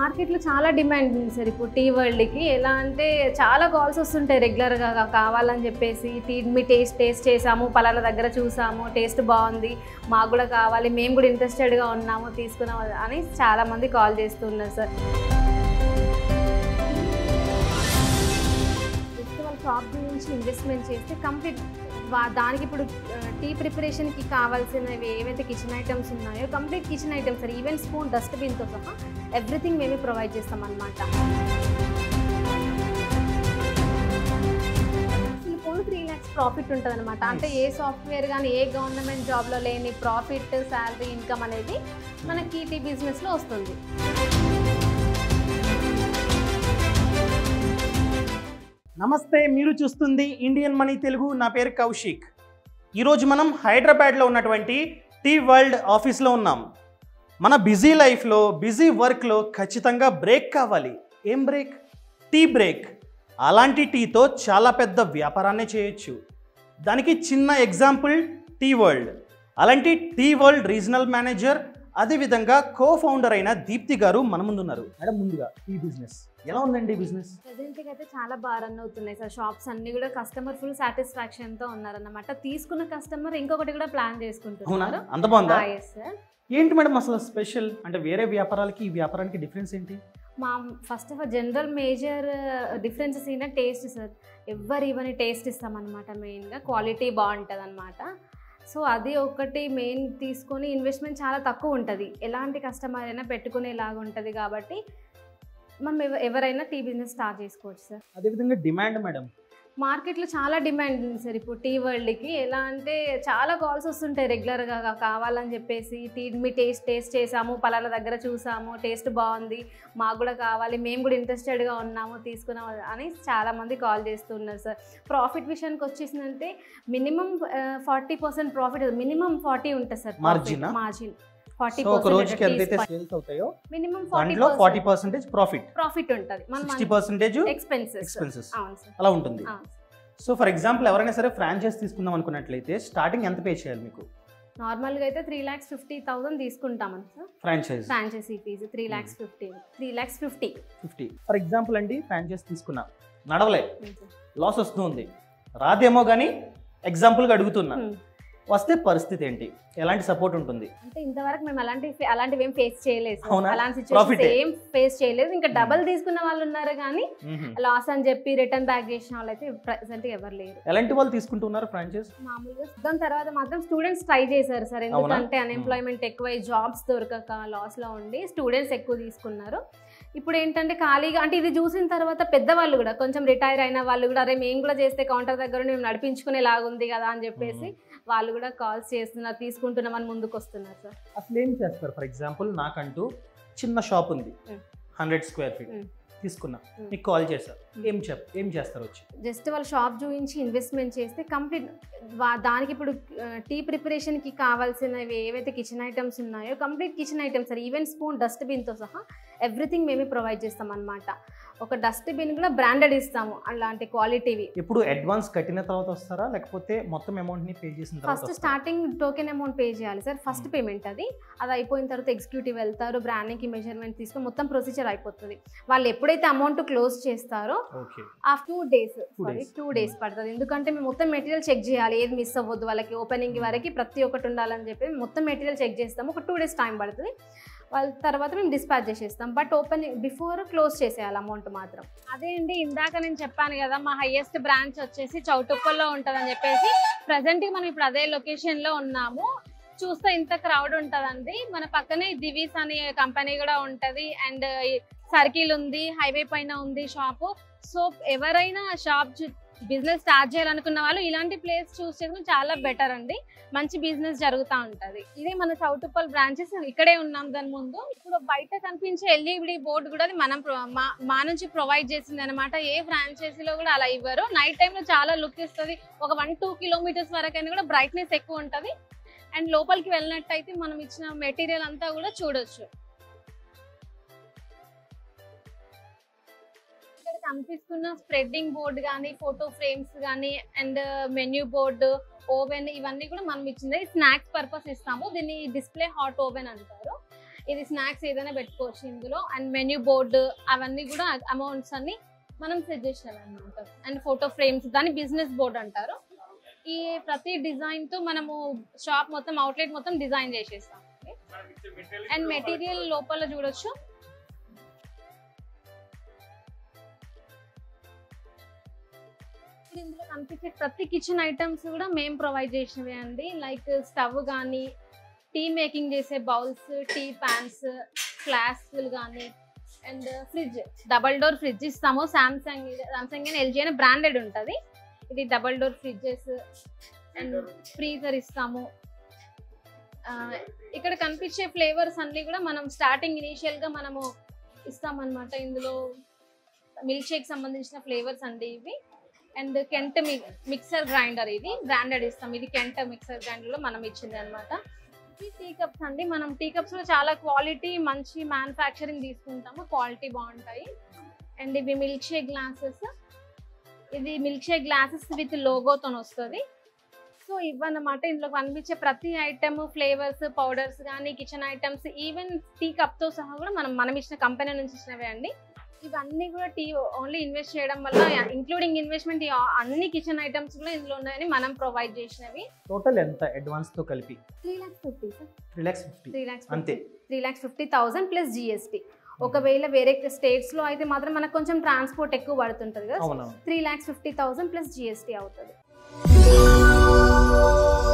మార్కెట్లో చాలా డిమాండ్ ఉంది సార్ ఇప్పుడు టీ వరల్డ్కి ఎలా అంటే చాలా కాల్స్ వస్తుంటాయి రెగ్యులర్గా కావాలని చెప్పేసి టీ మీ టేస్ట్ టేస్ట్ చేసాము పలానా దగ్గర చూసాము టేస్ట్ బాగుంది మాకు కూడా కావాలి మేము కూడా ఇంట్రెస్టెడ్గా ఉన్నాము తీసుకున్నాము అని చాలామంది కాల్ చేస్తున్నారు సార్ జస్ట్ వాళ్ళ షాప్ గురించి ఇన్వెస్ట్మెంట్ చేస్తే కంప్లీట్ దానికి ఇప్పుడు టీ ప్రిపరేషన్కి కావాల్సినవి ఏవైతే కిచెన్ ఐటమ్స్ ఉన్నాయో complete kitchen items sir even spoon డస్ట్బిన్తో సహా ఎవ్రీథింగ్ మేమే ప్రొవైడ్ చేస్తాం అనమాట ఫుల్ త్రీ ల్యాక్స్ ప్రాఫిట్ ఉంటుంది అనమాట అంటే ఏ సాఫ్ట్వేర్ కానీ ఏ గవర్నమెంట్ జాబ్లో లేని ప్రాఫిట్ శాలరీ ఇన్కమ్ అనేది మనకి టీ బిజినెస్లో వస్తుంది నమస్తే మీరు చూస్తుంది ఇండియన్ మనీ తెలుగు నా పేరు కౌశిక్ ఈరోజు మనం హైదరాబాద్లో ఉన్నటువంటి టీ వరల్డ్ ఆఫీస్లో ఉన్నాం మన బిజీ లైఫ్లో బిజీ వర్క్లో ఖచ్చితంగా బ్రేక్ కావాలి ఏం బ్రేక్ టీ బ్రేక్ అలాంటి టీతో చాలా పెద్ద వ్యాపారాన్నే చేయొచ్చు దానికి చిన్న ఎగ్జాంపుల్ టీ వరల్డ్ అలాంటి టీ వరల్డ్ రీజనల్ మేనేజర్ అదేవిధంగా కో ఫౌండర్ అయిన దీప్తి గారు మన ముందున్నారు మేడం ముందుగా ఈ బిజినెస్ ఎలా ఉందండి ఈ బిజినెస్ ప్రజెంట్గా అయితే చాలా బాగా రన్ అవుతున్నాయి సార్ షాప్స్ అన్ని కూడా కస్టమర్ ఫుల్ సాటిస్ఫాక్షన్తో ఉన్నారన్నమాట తీసుకున్న కస్టమర్ ఇంకొకటి కూడా ప్లాన్ అవునా చేసుకుంటున్నారు అంత బాగుందా సార్ ఏంటి మేడం అసలు స్పెషల్ అంటే వేరే వ్యాపారాలకి ఈ వ్యాపారానికి డిఫరెన్స్ ఏంటి మా first of all general major differences ఏంటంటే టేస్ట్ సార్ ఎవరు ఇవని టేస్ట్ ఇస్తామన్నమాట మెయిన్గా క్వాలిటీ బాగుంటుంది అనమాట సో అది ఒకటి మెయిన్ తీసుకొని ఇన్వెస్ట్మెంట్ చాలా తక్కువ ఉంటుంది ఎలాంటి కస్టమర్ అయినా పెట్టుకునేలాగా ఉంటుంది కాబట్టి మనం ఎవ- ఎవరైనా టీ బిజినెస్ స్టార్ట్ చేసుకోవచ్చు సార్ అదేవిధంగా డిమాండ్ మేడం మార్కెట్లో చాలా డిమాండ్ ఉంది సార్ ఇప్పుడు టీ వరల్డ్కి ఎలా అంటే చాలా కాల్స్ వస్తుంటాయి రెగ్యులర్గా కావాలని చెప్పేసి టీ మీ టేస్ట్ టేస్ట్ చేసాము పలానా దగ్గర చూసాము టేస్ట్ బాగుంది మాకు కూడా కావాలి మేము కూడా ఇంట్రెస్టెడ్గా ఉన్నాము తీసుకున్నాము అని చాలామంది కాల్ చేస్తున్నారు సార్ ప్రాఫిట్ విషయానికి వచ్చేసిందంటే minimum forty percent profit minimum forty ఉంటుంది సార్ Margin ఆ? మార్జిన్ ఫార్టీ సో ఒక రోజుకి ఎంతైతే సేల్స్ అవుతాయో మినిమం దాంట్లో forty forty percentage profit profit ఉంటుంది సిక్స్టీ మన పర్సెంటేజ్ ఎక్స్పెన్సెస్ ఎక్స్పెన్సెస్ అవును సార్ అలా ఉంటుంది అవును సో ఫర్ ఎగ్జాంపుల్ ఎవరైనా సరే ఫ్రాంచైజ్ తీసుకుందాం అనుకున్నట్లయితే స్టార్టింగ్ ఎంత పే చేయాలి మీకు నార్మల్గా అయితే త్రీ ల్యాక్స్ ఫిఫ్టీ థౌసండ్ తీసుకుంటామని sir franchise franchisee fee three lakhs fifty three lakhs fifty fifty for example అండి ఫ్రాంచైజ్ తీసుకున్నా నడవలే లాస్ వస్తుంది రాదేమో కానీ ఎగ్జాంపుల్గా అడుగుతున్నా వస్తే పరిస్థితి ఏంటి ఎలాంటి సపోర్ట్ ఉంటుంది అంటే ఇంతవరకు మేము అలాంటి అలాంటివి ఏం ఫేస్ చేయలేదు sir. అవునా? అలాంటి Profit సిచ్యువేషన్ ఏ? ఏం ఫేస్ చేయలేదు ఇంకా డబల్ తీసుకున్న వాళ్ళు ఉన్నారు కానీ మ్మ్. లాస్ అని చెప్పి రిటర్న్ బ్యాక్ చేసిన వాళ్ళు అయితే ప్రెసెంట్ ఎవరు లేరు ఎలాంటి వాళ్ళు తీసుకుంటున్నారు ఫ్రాంచైజ్ మామూలుగా దాని తర్వాత మాత్రం స్టూడెంట్స్ ట్రై చేశారు సార్ అవునా? ఎందుకంటే అన్ఎంప్లాయ్మెంట్ ఎక్కువ జాబ్స్ దొరకక లాస్ లో ఉండి స్టూడెంట్స్ ఎక్కువ తీసుకున్నారు ఇప్పుడు ఏంటంటే ఖాళీగా అంటే ఇది చూసిన తర్వాత పెద్దవాళ్ళు కూడా కొంచెం రిటైర్ అయిన వాళ్ళు కూడా అరే మేము కూడా చేస్తే కౌంటర్ దగ్గర ఉండి మేము నడిపించుకునే లాగుంది కదా అని చెప్పేసి వాళ్ళు కూడా కాల్స్ చేస్తున్నారు తీసుకుంటున్నామని ముందుకు వస్తున్నారు సార్ అసలు ఏం చేస్తారు ఫర్ ఎగ్జాంపుల్ నాకంటూ చిన్న షాప్ ఉంది మ్మ్. హండ్రెడ్ స్క్వేర్ ఫీట్ మ్మ్. తీసుకున్నా మ్మ్. మీకు కాల్ చేశారు ఏం చెప్ ఏం చేస్తారు వచ్చి జస్ట్ వాళ్ళ షాప్ చూపించి ఇన్వెస్ట్మెంట్ చేస్తే కంప్లీట్ దానికి ఇప్పుడు టీ ప్రిపరేషన్కి కావాల్సినవి ఏవైతే కిచెన్ ఐటమ్స్ ఉన్నాయో complete kitchen items sir even spoon డస్ట్బిన్తో సహా ఎవ్రీథింగ్ మేమే ప్రొవైడ్ చేస్తాం అనమాట ఒక డస్ట్బిన్ కూడా బ్రాండెడ్ ఇస్తాము అలాంటి క్వాలిటీవి ఎప్పుడు అడ్వాన్స్ కట్టిన తర్వాత వస్తారా లేకపోతే మొత్తం అమౌంట్ ని పే చేసిన తర్వాత ఫస్ట్ వస్తారా? స్టార్టింగ్ టోకెన్ అమౌంట్ పే చేయాలి సార్ ఫస్ట్ పేమెంట్ అది అది అయిపోయిన తర్వాత ఎగ్జిక్యూటివ్ వెళ్తారు బ్రాండింగ్కి మెజర్మెంట్ తీసుకొని మొత్తం ప్రొసీజర్ అయిపోతుంది వాళ్ళు ఎప్పుడైతే అమౌంట్ క్లోజ్ చేస్తారో ఓకే ఆ two days sorry days. Two days పడుతుంది ఎందుకంటే మేము మొత్తం మెటీరియల్ చెక్ చేయాలి ఏది మిస్ అవ్వద్దు వాళ్ళకి ఓపెనింగ్ వరకు ప్రతి ఒక్కటి ఉండాలని చెప్పి మొత్తం మెటీరియల్ చెక్ చేస్తాము ఒక టూ డేస్ టైం పడుతుంది వాళ్ళ తర్వాత మేము డిస్పాచ్ చేసేస్తాం బట్ ఓపెనింగ్ బిఫోర్ క్లోజ్ చేసేయాలి అమౌంట్ మాత్రం అదే అండి ఇందాక నేను చెప్పాను కదా మా హైయెస్ట్ బ్రాంచ్ వచ్చేసి చౌటుప్పల్లో ఉంటుందని చెప్పేసి ప్రజెంట్ మనం ఇప్పుడు అదే లొకేషన్ లో ఉన్నాము చూస్తే ఇంత క్రౌడ్ ఉంటదండి మన పక్కనే దివీస్ అనే కంపెనీ కూడా ఉంటది అండ్ సర్కిల్ ఉంది హైవే పైన ఉంది షాపు సో ఎవరైనా షాప్ బిజినెస్ స్టార్ట్ చేయాలనుకున్న వాళ్ళు ఇలాంటి ప్లేస్ చూస్ చేసుకుని చాలా బెటర్ అండి మంచి బిజినెస్ జరుగుతూ ఉంటది ఇదే మన చౌటుప్పల్ బ్రాంచెస్ ఇక్కడే ఉన్నాం దాని ముందు ఇప్పుడు బయట కనిపించే ఎల్ఈడి బోర్డు కూడా అది మనం pro- మా- మా నుంచి ప్రొవైడ్ చేసింది అనమాట ఏ ఫ్రాంచైజీలో కూడా అలా ఇవ్వరు నైట్ టైంలో చాలా లుక్ ఇస్తుంది ఒక వన్ టూ కిలోమీటర్స్ వరకు అయినా కూడా బ్రైట్నెస్ ఎక్కువ ఉంటుంది అండ్ లోపలికి వెళ్ళినట్టయితే మనం ఇచ్చిన మెటీరియల్ అంతా కూడా చూడొచ్చు ఇక్కడ కనిపిస్తున్న స్ప్రెడ్డింగ్ బోర్డ్ కానీ ఫోటో ఫ్రేమ్స్ కానీ అండ్ మెన్యూ బోర్డు ఓవెన్ ఇవన్నీ కూడా మనం ఇచ్చింది స్నాక్స్ పర్పస్ ఇస్తాము దీన్ని డిస్ప్లే హాట్ ఓవెన్ అంటారు ఇది స్నాక్స్ ఏదైనా పెట్టుకోవచ్చు ఇందులో అండ్ మెన్యూ బోర్డు అవన్నీ కూడా అమౌంట్స్ అన్ని మనం సెట్ చేసాం అనమాట అండ్ ఫోటో ఫ్రేమ్స్ దాన్ని బిజినెస్ బోర్డ్ అంటారు ఈ ప్రతి డిజైన్ తో మనము షాప్ మొత్తం అవుట్లెట్ మొత్తం డిజైన్ చేసేస్తాం అండ్ మెటీరియల్ లోపల చూడొచ్చు ఇప్పుడు ఇందులో కనిపించే ప్రతి కిచెన్ ఐటమ్స్ కూడా మేము ప్రొవైడ్ చేసినవి అండి లైక్ స్టవ్ కానీ టీ మేకింగ్ చేసే బౌల్స్ టీ ప్యాన్స్ ఫ్లాస్క్లు కానీ and fridge double door fridge ఇస్తాము సామ్సంగ్ సామ్సంగ్ అని ఎల్జీ అని బ్రాండెడ్ ఉంటుంది ఇది double door fridges and freezer ఇస్తాము ఆ, ఇక్కడ కనిపించే ఫ్లేవర్స్ అన్ని కూడా మనం స్టార్టింగ్ ఇనీషియల్ గా మనము ఇస్తామన్నమాట ఇందులో మిల్క్ షేక్ సంబంధించిన ఫ్లేవర్స్ అండి ఇవి అండ్ కెంట్ మిక్సర్ గ్రైండర్ ఇది బ్రాండెడ్ ఇస్తాం ఇది కెంట్ మిక్సర్ గ్రైండర్ లో మనం ఇచ్చింది అనమాట ఈ టీ కప్స్ అండి మనం టీ కప్స్ లో చాలా క్వాలిటీ మంచి మ్యానుఫ్యాక్చరింగ్ తీసుకుంటాము క్వాలిటీ బాగుంటాయి అండ్ ఇవి మిల్క్ షేక్ గ్లాసెస్ ఇది మిల్క్ షేక్ గ్లాసెస్ విత్ లోగోతో వస్తుంది సో ఇవన్నమాట ఇందులో కనిపించే ప్రతి ఐటమ్ ఫ్లేవర్స్ పౌడర్స్ కానీ కిచెన్ ఐటమ్స్ ఈవెన్ టీ కప్తో సహా కూడా మనం మనం ఇచ్చిన కంపెనీ నుంచి ఇచ్చినవే అండి ఇవన్నీ కూడా టీ ఓన్లీ ఇన్వెస్ట్ చేయడం వల్ల ఇంక్లూడింగ్ ఇన్వెస్ట్మెంట్ అన్ని కిచెన్ ఐటమ్స్ కూడా ఇందులో ఉన్నాయని మనం ప్రొవైడ్ చేసినవి టోటల్ ఎంత అడ్వాన్స్ తో కలిపి three lakhs fifty sir three lakhs fifty three lakhs అంతే three lakhs fifty thousand plus GST ఒకవేళ వేరే స్టేట్స్ లో అయితే మాత్రం మనకు కొంచెం ట్రాన్స్పోర్ట్ ఎక్కువ పడుతుంటది కదా అవునవును three lakhs fifty thousand plus GST అవుతుంది